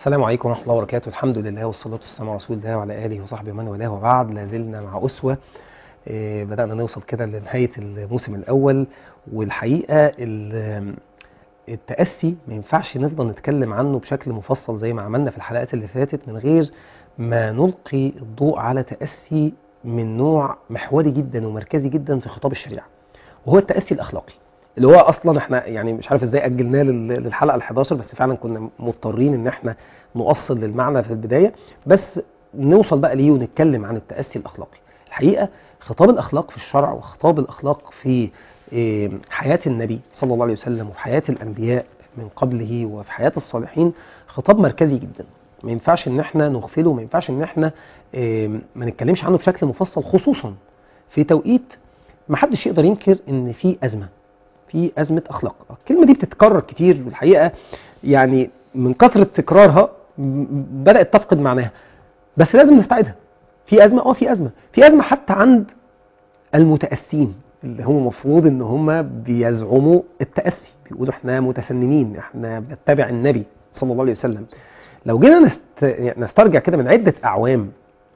السلام عليكم ورحمة الله وبركاته الحمد لله والصلاة والسلام على رسول الله وعلى آله وصحبه ومن والاه وبعد لازلنا مع أسوة آه، بدأنا نوصل كده لنهاية الموسم الأول والحقيقة ال- التأسي ما ينفعش نفضل نتكلم عنه بشكل مفصل زي ما عملنا في الحلقات اللي فاتت من غير ما نلقي الضوء على تأسي من نوع محوري جدا ومركزي جدا في خطاب الشريعة وهو التأسي الأخلاقي اللي هو اصلا احنا يعني مش عارف ازاي اجلناه لل- للحلقه ال11 بس فعلا كنا مضطرين ان احنا نوصل للمعنى في البدايه بس نوصل بقى ليه ونتكلم عن التاسي الاخلاقي الحقيقه خطاب الاخلاق في الشرع وخطاب الاخلاق في إيه، حياه النبي صلى الله عليه وسلم وفي حياه الانبياء من قبله وفي حياه الصالحين خطاب مركزي جدا ما ينفعش ان احنا نغفله ما ينفعش ان احنا إيه، ما نتكلمش عنه بشكل مفصل خصوصا في توقيت ما حدش يقدر ينكر ان في ازمه في أزمة أخلاق الكلمة دي بتتكرر كتير والحقيقة يعني من كثرة تكرارها م- بدأت تفقد معناها بس لازم نستعيدها في أزمة اه في أزمة في أزمة حتى عند المتأسين اللي هم المفروض ان هم بيزعموا التأسي بيقولوا احنا متسننين احنا بنتبع النبي صلى الله عليه وسلم لو جينا نست... نسترجع كده من عدة أعوام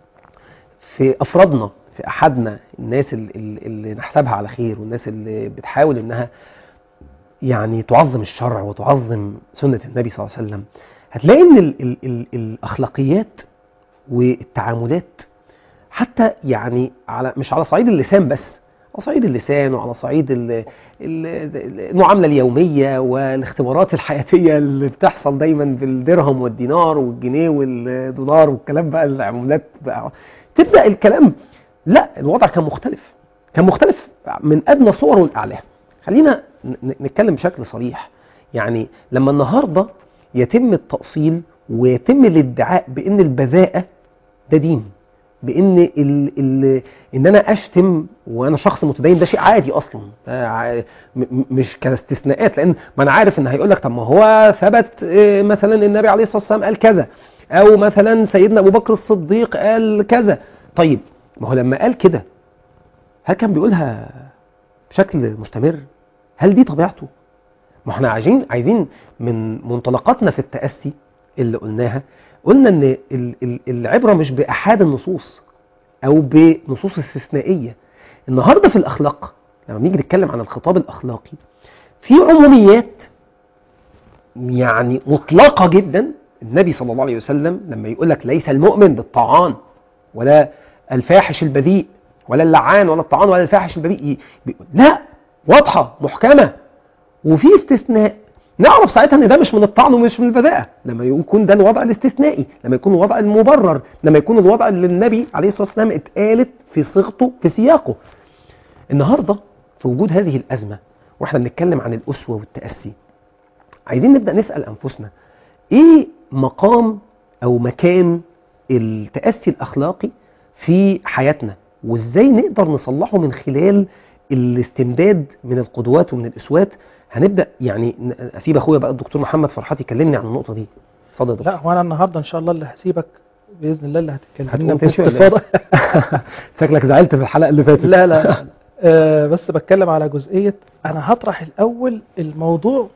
في أفرادنا في أحدنا الناس اللي, اللي نحسبها على خير والناس اللي بتحاول إنها يعني تعظم الشرع وتعظم سنة النبي صلى الله عليه وسلم هتلاقي إن ال ال ال الأخلاقيات والتعاملات حتى يعني على مش على صعيد اللسان بس على صعيد اللسان وعلى صعيد ال- ال- المعاملة اليومية والاختبارات الحياتية اللي بتحصل دايما بالدرهم والدينار والجنيه والدولار والكلام بقى العملات بقى تبدأ الكلام لا الوضع كان مختلف كان مختلف من أدنى صوره لأعلاها خلينا ن- ن- نتكلم بشكل صريح يعني لما النهاردة يتم التأصيل ويتم الادعاء بأن البذاءة ده دين بان ال ال ان انا اشتم وانا شخص متدين ده شيء عادي اصلا ده ع- م- م- مش كاستثناءات لان ما انا عارف ان هيقول لك طب ما هو ثبت إيه، مثلا النبي عليه الصلاه والسلام قال كذا او مثلا سيدنا ابو بكر الصديق قال كذا طيب ما هو لما قال كده هل كان بيقولها بشكل مستمر هل دي طبيعته ما احنا عايزين عايزين من منطلقاتنا في التأسي اللي قلناها قلنا ان ال- ال- العبرة مش بأحاد النصوص او بنصوص استثنائية النهاردة في الأخلاق لما نيجي نتكلم عن الخطاب الأخلاقي في عموميات يعني مطلقة جدا النبي صلى الله عليه وسلم لما يقول لك ليس المؤمن بالطعان ولا الفاحش البذيء ولا اللعان ولا الطعان ولا الفاحش البذيء ي- بيقول لا واضحة محكمة وفي استثناء نعرف ساعتها ان ده مش من الطعن ومش من البذاءة لما يكون ده الوضع الاستثنائي لما يكون الوضع المبرر لما يكون الوضع اللي النبي عليه الصلاة والسلام اتقالت في صيغته في سياقه النهاردة في وجود هذه الأزمة واحنا بنتكلم عن الأسوة والتأسي عايزين نبدأ نسأل أنفسنا ايه مقام او مكان التأسي الأخلاقي في حياتنا وازاي نقدر نصلحه من خلال الاستمداد من القدوات ومن الأسوات هنبدأ يعني ن- أسيب أخويا بقى الدكتور محمد فرحات يكلمني عن النقطة دي اتفضل يا دكتور لا هو انا النهارده ان شاء الله اللي هسيبك باذن الله اللي هتتكلم هتقوم تمشي ولا إيه؟ شكلك زعلت في الحلقة اللي فاتت لا لا لا. آه بس بتكلم على جزئيه انا هطرح الاول الموضوع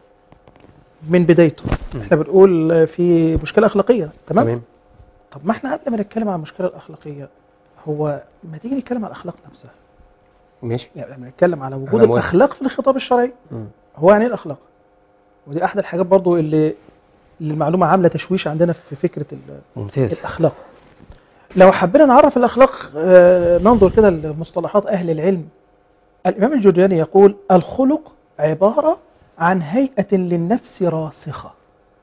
من بدايته احنا بنقول آه، في مشكله اخلاقيه تمام, تمام طب ما احنا قبل ما نتكلم عن المشكله الاخلاقيه هو ما تيجي نتكلم عن الاخلاق نفسها ماشي يعني لما نتكلم على وجود أنا موافق. الاخلاق في الخطاب الشرعي مم. هو يعني ايه الاخلاق ودي احد الحاجات برضو اللي اللي المعلومه عامله تشويش عندنا في فكره ال- ممتاز الأخلاق لو حبينا نعرف الأخلاق آه، ننظر كده لمصطلحات أهل العلم الإمام الجرجاني يقول الخلق عبارة عن هيئة للنفس راسخة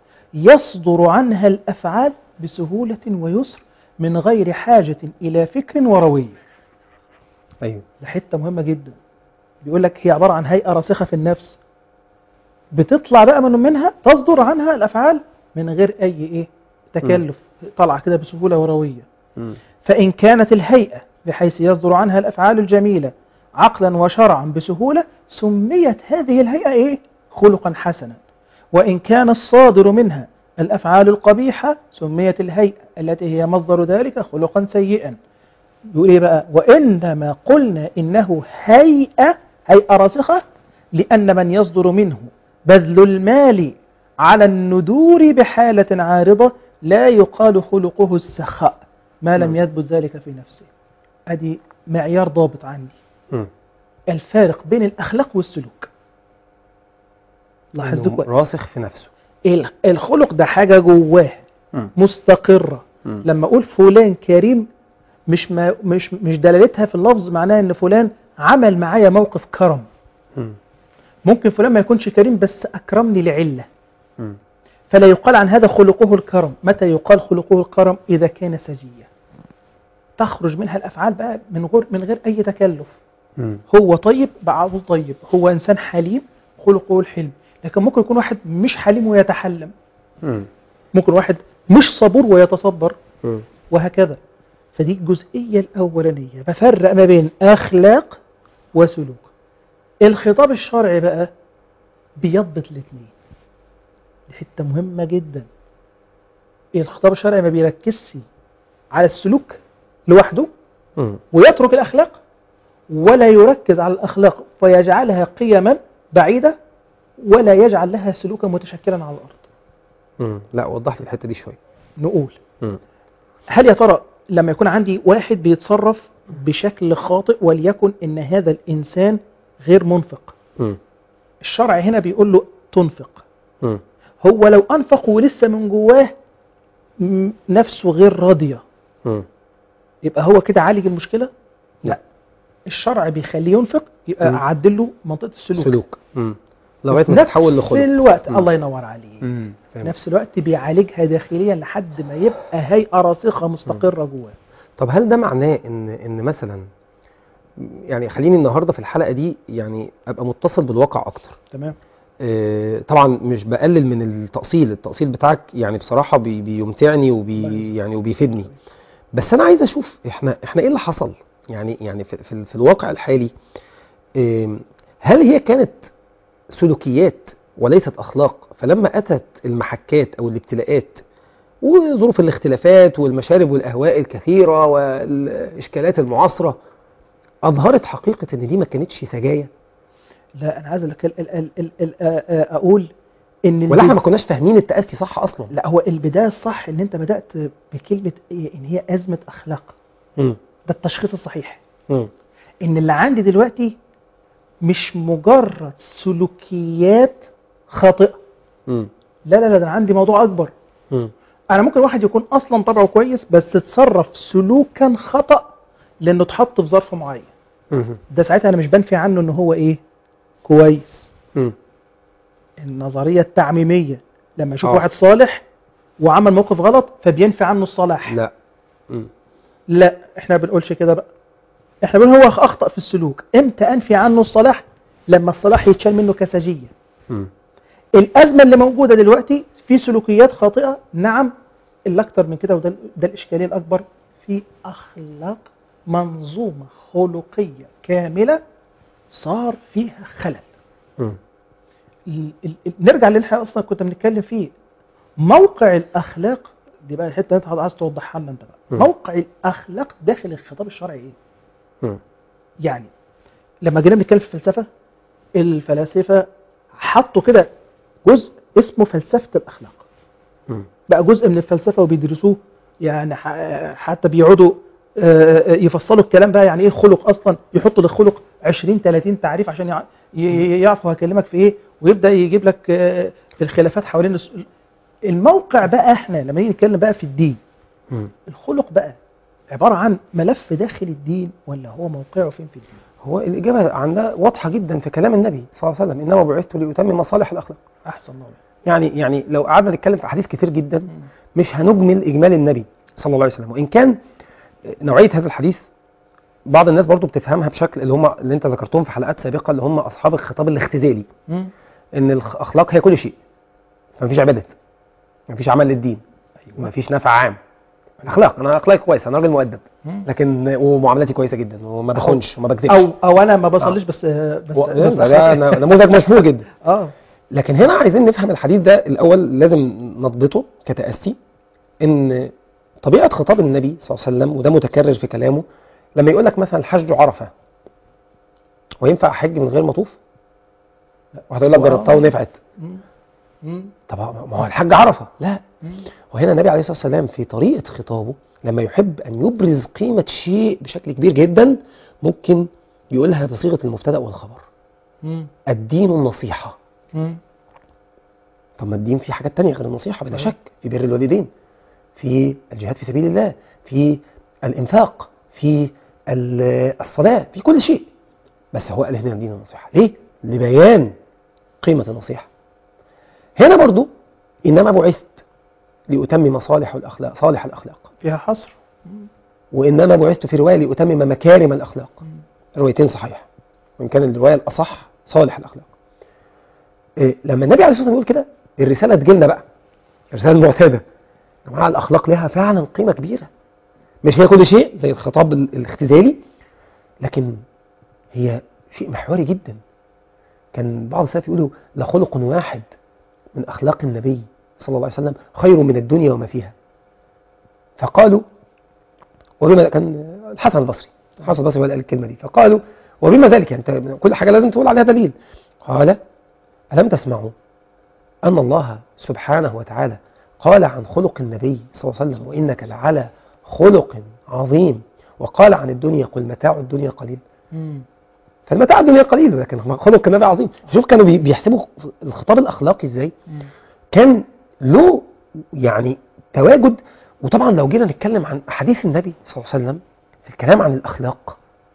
يصدر عنها الأفعال بسهولة ويسر من غير حاجة إلى فكر وروية أيوه ده حتة مهمة جدا بيقول لك هي عبارة عن هيئة راسخة في النفس بتطلع بقى من منها تصدر عنها الأفعال من غير أي إيه تكلف طالعة كده بسهولة وروية مم. فإن كانت الهيئة بحيث يصدر عنها الأفعال الجميلة عقلا وشرعا بسهولة سميت هذه الهيئة إيه؟ خلقا حسنا وإن كان الصادر منها الأفعال القبيحة سميت الهيئة التي هي مصدر ذلك خلقا سيئا يقول إيه بقى وإنما قلنا إنه هيئة هيئة راسخة لأن من يصدر منه بذل المال على الندور بحالة عارضة لا يقال خلقه السخاء ما لم مم. يثبت ذلك في نفسه ادي معيار ضابط عندي مم. الفارق بين الاخلاق والسلوك لاحظ إنه كويس راسخ في نفسه ال- الخلق ده حاجه جواه مم. مستقره مم. لما اقول فلان كريم مش ما مش مش دلالتها في اللفظ معناها ان فلان عمل معايا موقف كرم مم. ممكن فلان ما يكونش كريم بس اكرمني لعله مم. فلا يقال عن هذا خلقه الكرم متى يقال خلقه الكرم إذا كان سجيا تخرج منها الأفعال بقى من غير, من غير أي تكلف مم. هو طيب بعضه طيب هو إنسان حليم خلقه الحلم لكن ممكن يكون واحد مش حليم ويتحلم مم. ممكن واحد مش صبور ويتصبر مم. وهكذا فدي الجزئية الأولانية بفرق ما بين أخلاق وسلوك الخطاب الشرعي بقى بيضبط الاثنين دي حتة مهمة جدا الخطاب الشرعي ما بيركزش على السلوك لوحده مم. ويترك الأخلاق ولا يركز على الأخلاق فيجعلها قيما بعيدة ولا يجعل لها سلوكا متشكلا على الأرض مم. لا وضح لي الحته دي شويه نقول مم. هل يا ترى لما يكون عندي واحد بيتصرف بشكل خاطئ وليكن ان هذا الانسان غير منفق مم. الشرع هنا بيقول له تنفق مم. هو لو انفق ولسه من جواه م- نفسه غير راضيه مم. يبقى هو كده عالج المشكله لا. الشرع بيخليه ينفق يبقى مم. اعدل له منطقه السلوك سلوك مم. لغايه في ما تتحول نفس لخلق الوقت مم. الله ينور عليه مم. في فهمت. نفس الوقت بيعالجها داخليا لحد ما يبقى هيئه راسخه مستقره جواه طب هل ده معناه ان ان مثلا يعني خليني النهارده في الحلقه دي يعني ابقى متصل بالواقع اكتر تمام آه، طبعا مش بقلل من التأصيل التأصيل بتاعك يعني بصراحة بي بيمتعني وبي يعني وبيفيدني بس أنا عايز أشوف إحنا إحنا إيه اللي حصل يعني يعني في, في, في الواقع الحالي آم، هل هي كانت سلوكيات وليست أخلاق فلما أتت المحكات أو الابتلاءات وظروف الاختلافات والمشارب والأهواء الكثيرة والإشكالات المعاصرة أظهرت حقيقة إن دي ما كانتش سجايا لا انا عايز لك ال- ال- ال- ال- ال- آه، آه، اقول ان ولا إحنا البد- ما كناش فاهمين التأسي صح أصلا لا هو البدايه الصح ان انت بدات بكلمه إيه؟ ان هي ازمه اخلاق مم. ده التشخيص الصحيح مم. ان اللي عندي دلوقتي مش مجرد سلوكيات خاطئه مم. لا لا لا ده أنا عندي موضوع اكبر مم. انا ممكن واحد يكون اصلا طبعه كويس بس اتصرف سلوكا خطا لانه اتحط في ظرف معين مم. ده ساعتها انا مش بنفي عنه ان هو ايه كويس مم. النظريه التعميميه لما اشوف آه. واحد صالح وعمل موقف غلط فبينفي عنه الصلاح لا مم. لا احنا ما بنقولش كده بقى احنا بنقول هو اخطا في السلوك امتى انفي عنه الصلاح لما الصلاح يتشال منه كسجيه مم. الازمه اللي موجوده دلوقتي في سلوكيات خاطئه نعم اللي اكتر من كده وده ده الاشكاليه الاكبر في اخلاق منظومه خلقيه كامله صار فيها خلل مم. ال- ال- ال- نرجع للي احنا اصلا كنا بنتكلم فيه موقع الاخلاق دي بقى الحته اللي انت عايز توضحها لنا انت بقى مم. موقع الاخلاق داخل الخطاب الشرعي ايه مم. يعني لما جينا بنتكلم في الفلسفه الفلاسفه حطوا كده جزء اسمه فلسفه الاخلاق مم. بقى جزء من الفلسفه وبيدرسوه يعني ح- حتى بيقعدوا آه، آه، يفصلوا الكلام بقى يعني ايه خلق اصلا يحطوا للخلق 20 30 تعريف عشان يع- ي- يعرفوا هكلمك في ايه ويبدا يجيب لك آه، في الخلافات حوالين الس- الموقع بقى احنا لما نيجي نتكلم بقى في الدين مم. الخلق بقى عباره عن ملف داخل الدين ولا هو موقعه فين في الدين هو الإجابة عندها واضحة جدا في كلام النبي صلى الله عليه وسلم إنما بعثت لأتمم مصالح الأخلاق احسن الله عليك. يعني يعني لو قعدنا نتكلم في أحاديث كتير جدا مش هنجمل إجمال النبي صلى الله عليه وسلم وإن كان نوعية هذا الحديث بعض الناس برضو بتفهمها بشكل اللي هم اللي أنت ذكرتهم في حلقات سابقة اللي هم أصحاب الخطاب الاختزالي مم. إن الأخلاق هي كل شيء فمفيش عبادات مفيش عمل للدين ايوه مفيش نفع عام اخلاق انا اخلاقي كويس انا راجل مؤدب مم. لكن ومعاملاتي كويسه جدا وما بخونش وما بكذبش او او انا ما بصليش بس بس, و- بس ده ن- نموذج مشهور جدا اه لكن هنا عايزين نفهم الحديث ده الاول لازم نضبطه كتاسي ان طبيعه خطاب النبي صلى الله عليه وسلم وده متكرر في كلامه لما يقول لك مثلا الحج عرفه وينفع احج من غير ما اطوف؟ واحد يقول لك آه. جربتها ونفعت مم. مم. طب ما هو الحج عرفه لا مم. وهنا النبي عليه الصلاه والسلام في طريقه خطابه لما يحب ان يبرز قيمه شيء بشكل كبير جدا ممكن يقولها بصيغه المبتدا والخبر مم. الدين النصيحه مم. طب ما الدين في حاجات تانية غير النصيحه بلا صحيح. شك في بر الوالدين في الجهاد في سبيل الله في الانفاق في ال- الصلاه في كل شيء بس هو قال هنا الدين النصيحه ليه لبيان قيمه النصيحه هنا برضو انما بعثت لاتمم صالح الاخلاق صالح الاخلاق فيها حصر وانما بعثت في روايه لاتمم مكارم الاخلاق مم. روايتين صحيح وان كان الروايه الاصح صالح الاخلاق إيه لما النبي عليه الصلاه والسلام يقول كده الرساله تجيلنا بقى الرساله المعتاده يا جماعه الاخلاق لها فعلا قيمه كبيره مش هي كل شيء زي الخطاب ال- الاختزالي لكن هي شيء محوري جدا كان بعض السلف يقولوا لخلق واحد من اخلاق النبي صلى الله عليه وسلم خير من الدنيا وما فيها فقالوا وبما كان الحسن البصري الحسن البصري هو اللي قال الكلمه دي فقالوا وبما ذلك يعني انت كل حاجه لازم تقول عليها دليل قال الم تسمعوا ان الله سبحانه وتعالى قال عن خلق النبي صلى الله عليه وسلم وانك لعلى خلق عظيم وقال عن الدنيا قل متاع الدنيا قليل مم. فالمتاع الدنيا قليل لكن خلق النبي عظيم شوف كانوا بي- بيحسبوا الخطاب الاخلاقي ازاي مم. كان له يعني تواجد وطبعا لو جينا نتكلم عن احاديث النبي صلى الله عليه وسلم في الكلام عن الاخلاق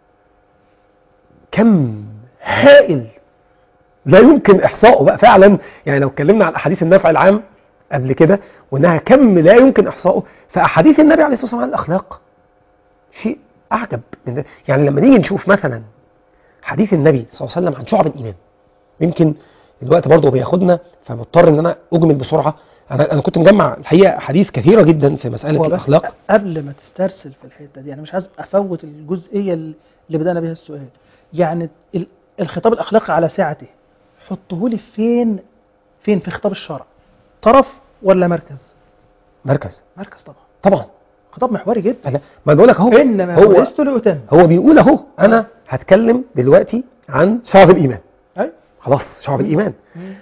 كم هائل لا يمكن احصائه بقى فعلا يعني لو اتكلمنا عن احاديث النفع العام قبل كده وانها كم لا يمكن احصائه فاحاديث النبي عليه الصلاه والسلام عن الاخلاق شيء اعجب من ده يعني لما نيجي نشوف مثلا حديث النبي صلى الله عليه وسلم عن شعب الايمان يمكن الوقت برضه بياخدنا فمضطر ان انا اجمل بسرعه انا انا كنت مجمع الحقيقه احاديث كثيره جدا في مساله هو بس الاخلاق قبل ما تسترسل في الحته دي انا مش عايز افوت الجزئيه اللي بدانا بها السؤال يعني ال- الخطاب الاخلاقي على سعته حطه لي فين فين في خطاب الشرع طرف ولا مركز مركز مركز طبعا طبعا خطاب محوري جدا أنا ما بقول لك اهو انما هو بعثت لأتم هو بيقول اهو انا هتكلم دلوقتي عن شعب الايمان اي خلاص شعب الايمان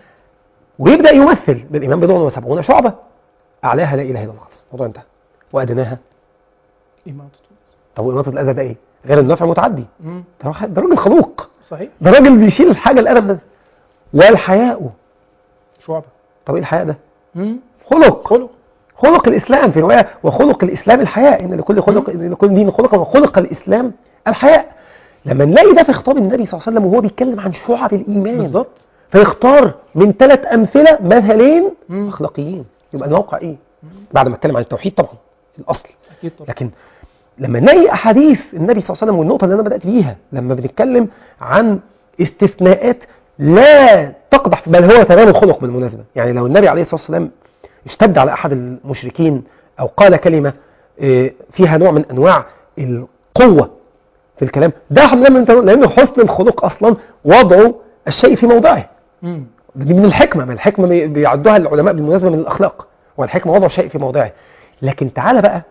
ويبدا يمثل بالايمان بضع وسبعون شعبه اعلاها لا اله الا الله خلاص الموضوع انتهى وادناها إماتة طب واماطه الاذى ده ايه؟ غير النفع متعدي مم. ده واحد- ده راجل خلوق صحيح ده راجل بيشيل الحاجه الادب ده والحياء شعبة طب ايه الحياء ده؟ مم. خلق خلق خلق الاسلام في روايه وخلق الاسلام الحياء ان لكل خلق ان لكل دين خلقا وخلق الاسلام الحياء لما نلاقي ده في خطاب النبي صلى الله عليه وسلم وهو بيتكلم عن شعب الايمان بالظبط فيختار من ثلاث امثله مثلين مم. اخلاقيين يبقى الموقع ايه؟ بعد ما اتكلم عن التوحيد طبعا الاصل اكيد طبعا لكن لما نلاقي احاديث النبي صلى الله عليه وسلم والنقطه اللي انا بدات بيها لما بنتكلم عن استثناءات لا تقدح بل هو تمام الخلق بالمناسبه يعني لو النبي عليه الصلاه والسلام اشتد على احد المشركين او قال كلمه آه، فيها نوع من انواع القوه في الكلام ده من لان حسن الخلق اصلا وضع الشيء في موضعه مم. دي من الحكمة من الحكمة بي- بيعدوها العلماء بالمناسبة من الأخلاق والحكمة وضع شيء في موضعه لكن تعال بقى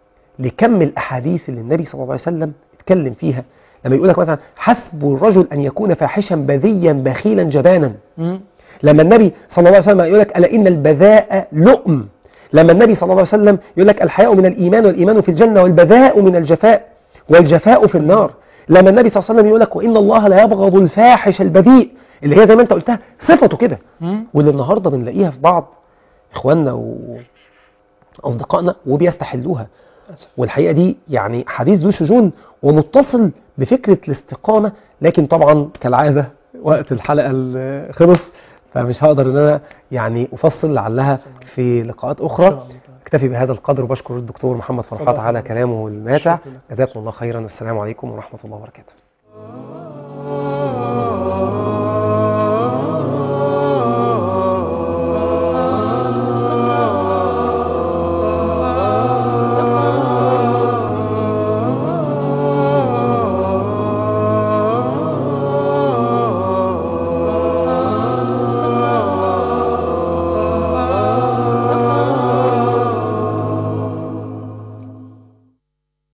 لكم الأحاديث اللي النبي صلى الله عليه وسلم اتكلم فيها لما يقول لك مثلا حسب الرجل أن يكون فاحشا بذيا بخيلا جبانا مم. لما النبي صلى الله عليه وسلم يقول لك ألا إن البذاء لؤم لما النبي صلى الله عليه وسلم يقول لك الحياء من الإيمان والإيمان في الجنة والبذاء من الجفاء والجفاء في النار لما النبي صلى الله عليه وسلم يقول لك وإن الله لا يبغض الفاحش البذيء اللي هي زي ما أنت قلتها صفته كده مم. واللي النهارده بنلاقيها في بعض اخواننا واصدقائنا وبيستحلوها للأسف. والحقيقه دي يعني حديث ذو شجون ومتصل بفكره الاستقامه لكن طبعا كالعاده وقت الحلقه ال- خلص فمش هقدر ان انا يعني افصل لعلها في لقاءات إن اخرى شاء الله. اكتفي بهذا القدر وبشكر الدكتور محمد فرحات صدق على الله. كلامه الماتع شكرا لك. جزاكم الله خيرا السلام عليكم ورحمه الله وبركاته